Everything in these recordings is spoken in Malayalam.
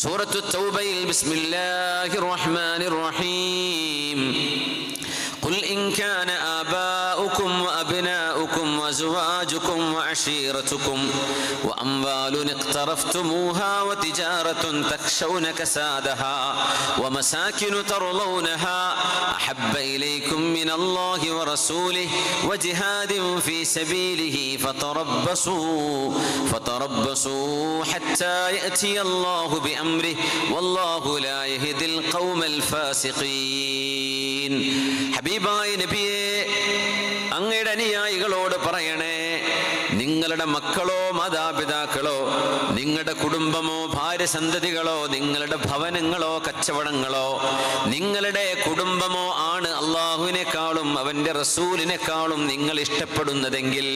സൂറത്തു തൗബയിൽ ബിസ്മില്ലാഹിർ റഹ്മാനിർ റഹീം قل إن كان آباؤكم وأبناؤكم وأزواجكم وعشيرتكم وأموال اقترفتموها وتجارة تخشون كسادها ومساكن ترضونها أحب إليكم من الله ورسوله وجهاد في سبيله فتربصوا فتربصوا حتى يأتي الله بأمره والله لا يهدي القوم الفاسقين ഹബീബായ നബിയെ അങ്ങയുടെ അനുയായികളോട് പറയണേ നിങ്ങളുടെ മക്കളോ മാതാപിതാക്കളോ നിങ്ങളുടെ കുടുംബമോ ഭാര്യ സന്തതികളോ നിങ്ങളുടെ ഭവനങ്ങളോ കച്ചവടങ്ങളോ നിങ്ങളുടെ കുടുംബമോ ആണ് അള്ളാഹുവിനേക്കാളും അവന്റെ റസൂലിനേക്കാളും നിങ്ങൾ ഇഷ്ടപ്പെടുന്നതെങ്കിൽ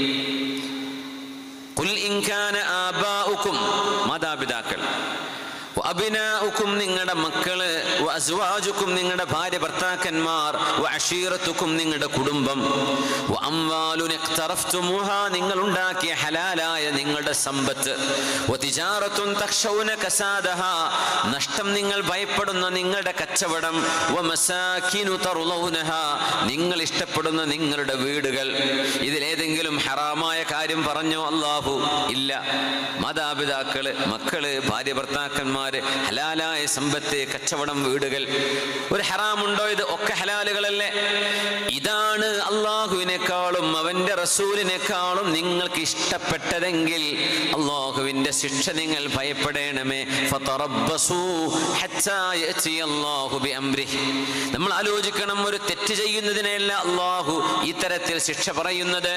കുൽ ഇൻകാന ആബാഉക്കും മാതാപിതാക്കൾ അഭിനാഉക്കും നിങ്ങളുടെ മക്കള് അസ്വാജുക്കും നിങ്ങളുടെ ഭാര്യ ഭർത്താക്കന്മാർ അഷീറത്തുക്കും നിങ്ങളുടെ കുടുംബം അംവാലുൻ ഇഖ്തറഫ്തുമുഹ നിങ്ങൾ ഉണ്ടാക്കിയ ഹലാലായ നിങ്ങളുടെ സമ്പത്ത് വതിജാറത്തുൻ തഖ്ശൗന കസാദഹ നഷ്ടം നിങ്ങൾ ഭയപ്പെടുന്ന നിങ്ങളുടെ കച്ചവടം വമസാകിനു തർളൗനഹ നിങ്ങൾ ഇഷ്ടപ്പെടുന്ന നിങ്ങളുടെ വീടുകൾ ഇതിലേതെങ്കിലും ഹറാമായ കാര്യം പറഞ്ഞോ അല്ലാഹു ഇല്ല മാതാപിതാക്കള് മക്കള് ഭാര്യ ഭർത്താക്കന്മാര് ഹലാലായ സമ്പത്ത് കച്ചവടം വീടുകൾ ഒരു ഹറാമുണ്ടോ ഇത് ഒക്കെ ഹലാലുകളല്ലേ ഇതാണ് അള്ളാഹുവിനേക്കാളും അവന്റെ റസൂലിനേക്കാളും നിങ്ങൾക്ക് ഇഷ്ടപ്പെട്ടതെങ്കിൽ അള്ളാഹുവിന്റെ ശിക്ഷ നിങ്ങൾ ഭയപ്പെടണമേ ഫതറബ്ബസൂ ഹത്താ യഅതി അല്ലാഹു ബിഅംരിഹി നമ്മൾ ആലോചിക്കണം ഒരു തെറ്റ് ചെയ്യുന്നതിനെയല്ല അള്ളാഹു ഇത്തരത്തിൽ ശിക്ഷ പറയുന്നത്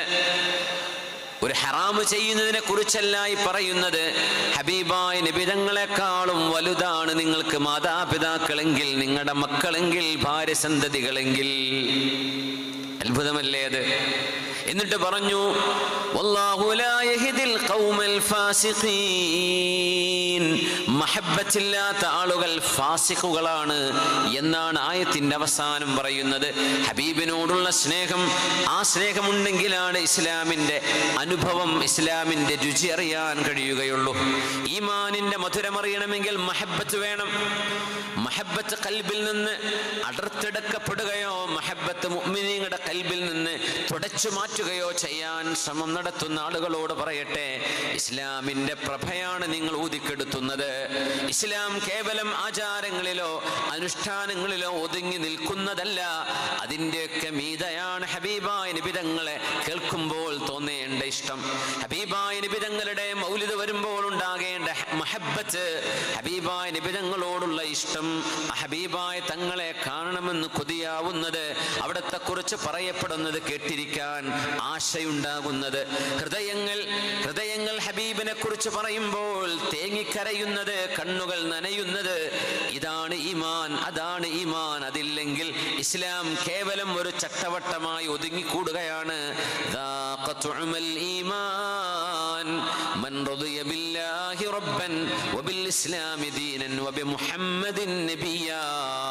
ഒരു ഹറാമ് ചെയ്യുന്നതിനെ കുറിച്ചല്ല ഈ പറയുന്നത് ഹബീബായ നിബിതങ്ങളെക്കാളും വലുതാണ് നിങ്ങൾക്ക് മാതാപിതാക്കളെങ്കിൽ നിങ്ങളുടെ മക്കളെങ്കിൽ ഭാര്യ സന്തതികളെങ്കിൽ അത്ഭുതമല്ലേ അത് എന്നിട്ട് പറഞ്ഞു വല്ലാഹു ലാ യഹ്ദിൽ ഖൗമൽ ഫാസിഖീൻ മഹബ്ബത്തില്ലാത്ത ആളുകൾ ഫാസിഖുകളാണ് എന്നാണ് ആയത്തിന്റെ അവസാനം പറയുന്നത് ഹബീബിനോടുള്ള സ്നേഹം ആ സ്നേഹമുണ്ടെങ്കിലാണ് ഇസ്ലാമിന്റെ അനുഭവം ഇസ്ലാമിന്റെ രുചി അറിയാൻ കഴിയുകയുള്ളൂ ഈമാനിന്റെ മധുരമറിയണമെങ്കിൽ മഹബത്ത് വേണം മഹബത്ത് കൽബിൽ നിന്ന് അടർത്തെടുക്കപ്പെടുകയോ മഹബത്ത് മുഅ്മിനീങ്ങളുടെ കൽബിൽ നിന്ന് തുടച്ചു മാറ്റുകയോ ചെയ്യാൻ ശ്രമം നടത്തുന്ന ആളുകളോട് പറയട്ടെ ഇസ്ലാമിന്റെ പ്രഭയാണ് നിങ്ങൾ ഊതിക്കെടുത്തുന്നത് ഇസ്ലാം കേവലം ആചാരങ്ങളിലോ അനുഷ്ഠാനങ്ങളിലോ ഒതുങ്ങി നിൽക്കുന്നതല്ല അതിൻ്റെയൊക്കെ മീതയാണ് ഹബീബായ നിബിതങ്ങളെ കേൾക്കുമ്പോൾ തോന്നേണ്ട ഇഷ്ടം ഹബീബായ നിബിതങ്ങളുടെ മൗലിത വരുമ്പോൾ ഉണ്ടാകേണ്ട മഹബത്ത് ഹബീബായ നിബിതങ്ങളോടുള്ള ഇഷ്ടം ഹബീബായ തങ്ങളെ കാണണമെന്ന് കൊതിയാവുന്നത് അവിടത്തെ കുറിച്ച് പറയപ്പെടുന്നത് കേട്ടിരിക്കാൻ ആശയുണ്ടാകുന്നത് ഹൃദയങ്ങൾ ഹൃദയങ്ങൾ ഹബീബിനെ കുറിച്ച് പറയുമ്പോൾ തേങ്ങിക്കരയുന്നത് കണ്ണുകൾ നനയുന്നത് ഇതാണ് ഈമാൻ അതാണ് ഈമാൻ അതില്ലെങ്കിൽ ഇസ്ലാം കേവലം ഒരു ചട്ടവട്ടമായി ഒതുങ്ങിക്കൂടുകയാണ് ذاق طعم الإيمان من رضي بالله ربا وبالإسلام دينا وبمحمد نبيا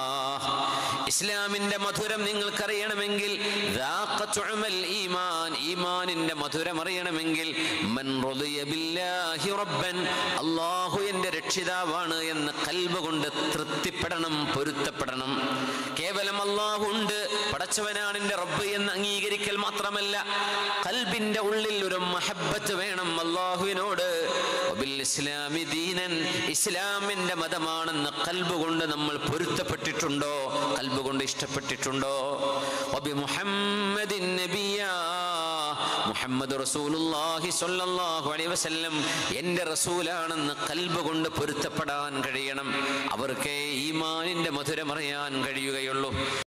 ഇസ്ലാമിന്റെ മധുരം നിങ്ങൾക്കറിയണമെങ്കിൽ ذاق طعم الإيمان ഈമാനിന്റെ മധുരം അറിയണമെങ്കിൽ മൻ റളിയ ബില്ലാഹി റബ്ബൻ അല്ലാഹു എൻ്റെ രക്ഷിതാവാണ് എന്ന് കൽബ് കൊണ്ട് തൃപ്തിപ്പെടണം പൊരുത്തപ്പെടണം കേവലം അല്ലാഹു ഉണ്ട് പടച്ചവനാണ് എൻ്റെ റബ്ബ് എന്ന് അംഗീകരിക്കൽ മാത്രമല്ല കൽബിന്റെ ഉള്ളിൽ ഒരു മഹബത്ത് വേണം അള്ളാഹുവിനോട് വബിൽ ഇസ്ലാമി ദീനൻ ഇസ്ലാമിന്റെ മതമാണെന്ന് കൽബ് കൊണ്ട് നമ്മൾ പൊരുത്തപ്പെട്ടിട്ടുണ്ടോ കൽബ് കൊണ്ട് ഇഷ്ടപ്പെട്ടിട്ടുണ്ടോ വബി മുഹമ്മദിൻ നബിയാ മുഹമ്മദ് റസൂലുള്ളാഹി സ്വല്ലല്ലാഹു അലൈഹി വസല്ലം എൻ്റെ റസൂലാണെന്ന് കൽബ് കൊണ്ട് പൊരുത്തപ്പെടാൻ കഴിയണം അവർക്ക് ഈമാനിന്റെ മധുരം അറിയാൻ കഴിയുകയുള്ളൂ